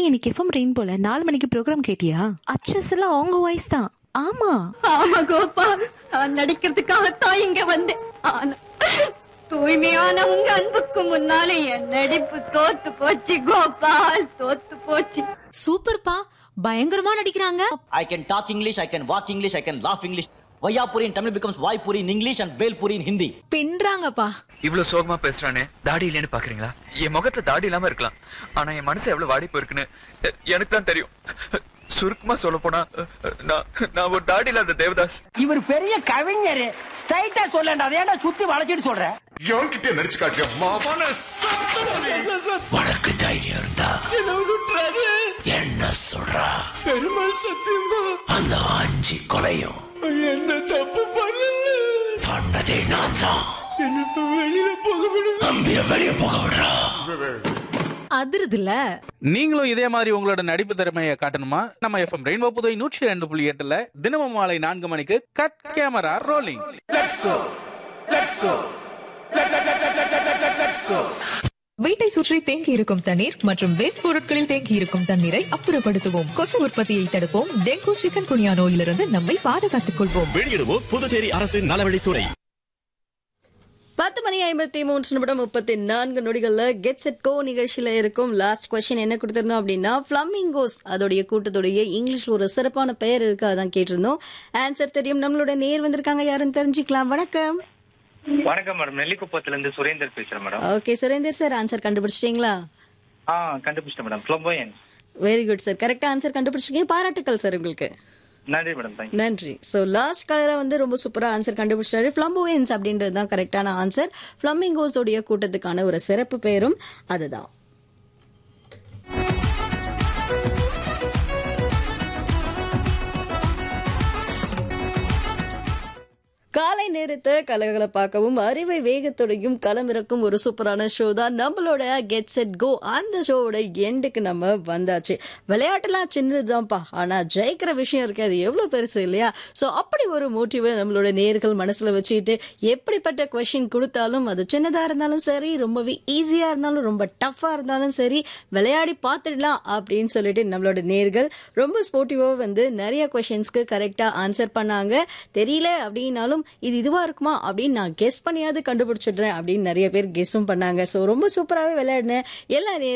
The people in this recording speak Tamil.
இன்னைக்கு எஃப்எம் ரெயின் போல நாலு மணிக்கு ப்ரோக்ராம் கேட்டியா அச்சஸ் எல்லாம் அவங்க வாய்ஸ் தான் ஆமா ஆமா கோபால் நான் நடிக்கிறதுக்காகத்தான் இங்க வந்தேன் ஆனா தூய்மையான உங்க அன்புக்கு முன்னாலே என் நடிப்பு தோத்து போச்சு கோபால் தோத்து போச்சு சூப்பர்ப்பா பயங்கரமா நடிக்கிறாங்க I can talk English, I can walk English, I can laugh English. Vayapuri in Tamil becomes Vaipuri in English and Belpuri in Hindi. பின்றாங்கப்பா இவ்வளவு சோகமா பேசுறானே தாடி இல்லைன்னு பாக்குறீங்களா என் முகத்துல தாடி இல்லாம இருக்கலாம் ஆனா என் மனசு எவ்வளவு வாடி போயிருக்குன்னு எ- எனக்கு தான் தெரியும் சுருக்கமா சொல்ல போனா நான் நான் ஒரு தாடி இல்லாத தேவதாஸ் இவர் பெரிய கவிஞர் ஸ்ட்ரைட்டா சொல்லண்டா அதை ஏன்டா சுத்தி வளைச்சிட்டு சொல்ற எவன்கிட்ட நடிச்சு காட்டியா மாவான உனக்கு தைரியம் இருந்தா என்ன சொல்றா பெருமாள் சத்தியமா அந்த அஞ்சு கொலையும் என்ன தப்பு பண்ணல பண்ணதே நான் தான் வெளியில போக விடு அம்பிய வெளிய போக விடுறா அதிருதுல நீங்களும் இதே மாதிரி உங்களோட நடிப்பு திறமையை காட்டணுமா நம்ம எஃப்எம் ரெயின்போ புதுவை நூற்றி ரெண்டு புள்ளி எட்டுல தினமும் மாலை நான்கு மணிக்கு கட் கேமரா ரோலிங் வீட்டை சுற்றி தேங்கி இருக்கும் தண்ணீர் மற்றும் வேஸ்ட் பொருட்களில் தேங்கி இருக்கும் தண்ணீரை அப்புறப்படுத்துவோம் கொசு உற்பத்தியை தடுப்போம் டெங்கு சிக்கன் குனியா நோயிலிருந்து நம்மை பாதுகாத்துக் கொள்வோம் வெளியிடுவோம் புதுச்சேரி அரசின் நலவழித்துறை பத்து மணி ஐம்பத்தி மூன்று நிமிடம் முப்பத்தி நான்கு நொடிகள்ல கெட் செட் கோ நிகழ்ச்சியில இருக்கும் லாஸ்ட் கொஸ்டின் என்ன கொடுத்திருந்தோம் அப்படின்னா பிளமிங்கோஸ் அதோடைய கூட்டத்துடைய இங்கிலீஷ்ல ஒரு சிறப்பான பெயர் இருக்கு அதான் கேட்டிருந்தோம் ஆன்சர் தெரியும் நம்மளோட நேர் வந்திருக்காங்க யாருன்னு தெரிஞ்சுக்கலாம் வணக்கம் வணக்கம் மேடம் நெல்லிக்குப்பத்துல இருந்து சுரேந்தர் பேசுறேன் madam okay Surender sir answer கண்டுபிடிச்சிட்டீங்களா ஆ கண்டுபிடிச்சிட்டேன் madam flamboyant very good sir கரெக்டா ஆன்சர் கண்டுபிடிச்சிருக்கீங்க பாராட்டுக்கள் சார் உங்களுக்கு நன்றி மேடம் தேங்க்யூ நன்றி ஸோ லாஸ்ட் கலரை வந்து ரொம்ப சூப்பராக ஆன்சர் கண்டுபிடிச்சாரு ஃப்ளம்போயன்ஸ் அப்படின்றது தான் கரெக்டான ஆன்சர் ஃப்ளமிங்கோஸோடைய கூட்டத்துக்கான ஒரு சிறப்பு பெயரும் அதுதான் காலை நேரத்தை கலகலப்பாக்கவும் அறிவை வேகத்தோடையும் களமிறக்கும் ஒரு சூப்பரான ஷோ தான் நம்மளோட கெட் செட் கோ அந்த ஷோவோட எண்டுக்கு நம்ம வந்தாச்சு விளையாட்டுலாம் சின்னதுதான்ப்பா ஆனா ஜெயிக்கிற விஷயம் இருக்கு அது எவ்வளவு பெருசு இல்லையா ஸோ அப்படி ஒரு மோட்டிவை நம்மளோட நேர்கள் மனசுல வச்சுக்கிட்டு எப்படிப்பட்ட கொஷின் கொடுத்தாலும் அது சின்னதா இருந்தாலும் சரி ரொம்பவே ஈஸியா இருந்தாலும் ரொம்ப டஃப்பா இருந்தாலும் சரி விளையாடி பார்த்துடலாம் அப்படின்னு சொல்லிட்டு நம்மளோட நேர்கள் ரொம்ப ஸ்போர்ட்டிவா வந்து நிறைய கொஷின்ஸ்க்கு கரெக்டா ஆன்சர் பண்ணாங்க தெரியல அப்படின்னாலும் இது இதுவா இருக்குமா அப்படின்னு நான் கெஸ் பண்ணியாவது கண்டுபிடிச்சிடுறேன் அப்படின்னு நிறைய பேர் கெஸ்ஸும் பண்ணாங்க ஸோ ரொம்ப சூப்பராகவே விளையாடினேன் எல்லா நேர்